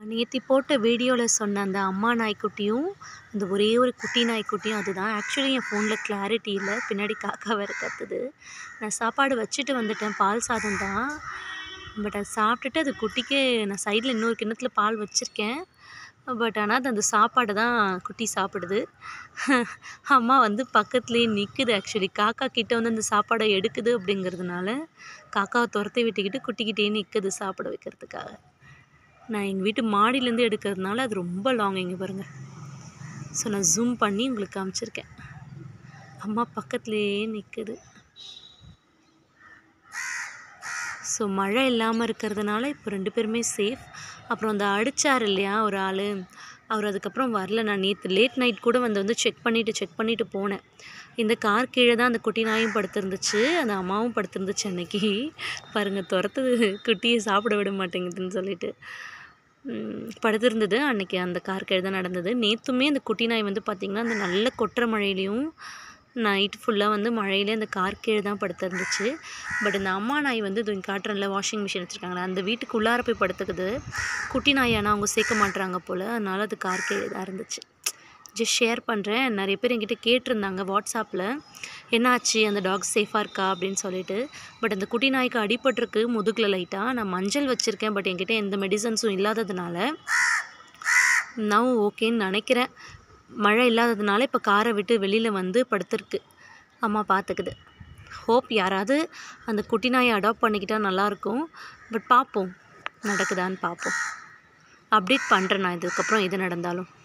நேற்று போட்ட வீடியோவில் சொன்ன அந்த அம்மா நாய்க்குட்டியும் அந்த ஒரே ஒரு குட்டி நாய்க்குட்டியும் அதுதான் ஆக்சுவலி என் ஃபோனில் கிளாரிட்டி இல்லை பின்னாடி காக்கா வேறு கத்துது நான் சாப்பாடு வச்சுட்டு வந்துட்டேன் பால் சாதம் தான் பட் அது சாப்பிட்டுட்டு அது குட்டிக்கு நான் சைடில் இன்னொரு கிண்ணத்தில் பால் வச்சுருக்கேன் பட் ஆனால் அது அந்த சாப்பாடை தான் குட்டி சாப்பிடுது அம்மா வந்து பக்கத்துலேயே நிற்குது ஆக்சுவலி காக்கா கிட்ட வந்து அந்த சாப்பாடை எடுக்குது அப்படிங்கிறதுனால காக்காவை துரத்தி விட்டுக்கிட்டு குட்டிக்கிட்டே நிற்குது சாப்பிட வைக்கிறதுக்காக நான் எங்கள் வீட்டு மாடியிலேருந்து எடுக்கிறதுனால அது ரொம்ப லாங் இங்கே பாருங்கள் ஸோ நான் ஜூம் பண்ணி உங்களுக்கு காமிச்சிருக்கேன் அம்மா பக்கத்துலேயே நிற்குது ஸோ மழை இல்லாமல் இருக்கிறதுனால இப்போ ரெண்டு பேருமே சேஃப் அப்புறம் அந்த அடித்தார் இல்லையா ஒரு ஆள் அவர் அதுக்கப்புறம் வரல நான் நேற்று லேட் நைட் கூட வந்து வந்து செக் பண்ணிவிட்டு செக் பண்ணிவிட்டு போனேன் இந்த கார் கீழே தான் அந்த குட்டி நாயும் படுத்திருந்துச்சு அந்த அம்மாவும் படுத்திருந்துச்சு அன்னைக்கு பாருங்கள் துரத்துது குட்டியை சாப்பிட விட மாட்டேங்குதுன்னு சொல்லிட்டு ம், படுத்திருந்தது அன்னைக்கு அந்த கார் கீழே தான் நடந்தது நேற்றுமே அந்த குட்டி நாய் வந்து பார்த்திங்கன்னா அந்த நல்ல கொட்டுற மழையிலையும் நைட் ஃபுல்லாக வந்து மழையிலே அந்த கார் கீழே தான் படுத்திருந்துச்சு பட் இந்த அம்மா நாய் வந்து இது காட்டுறேன்ல வாஷிங் மிஷின் வச்சுருக்காங்களா அந்த வீட்டுக்கு உள்ளார போய் படுத்துக்குது குட்டி நாய் ஆனால் அவங்க சேர்க்க மாட்றாங்க போல் அதனால அது கார் கீழே தான் இருந்துச்சு ஜஸ்ட் ஷேர் பண்ணுறேன் நிறைய பேர் என்கிட்ட கேட்டிருந்தாங்க வாட்ஸ்அப்பில் என்னாச்சு அந்த டாக் சேஃபாக இருக்கா அப்படின்னு சொல்லிட்டு பட் அந்த குட்டி நாய்க்கு அடிபட்டிருக்கு முதுகில் லைட்டாக நான் மஞ்சள் வச்சுருக்கேன் பட் என்கிட்ட எந்த மெடிசன்ஸும் இல்லாததுனால நான் ஓகேன்னு நினைக்கிறேன் மழை இல்லாததுனால இப்போ காரை விட்டு வெளியில் வந்து படுத்திருக்கு அம்மா பார்த்துக்குது ஹோப் யாராவது அந்த குட்டி நாயை அடாப்ட் பண்ணிக்கிட்டால் நல்லாயிருக்கும் பட் பார்ப்போம் நடக்குதான்னு பார்ப்போம் அப்டேட் பண்ணுறேன் நான் இதுக்கப்புறம் எது நடந்தாலும்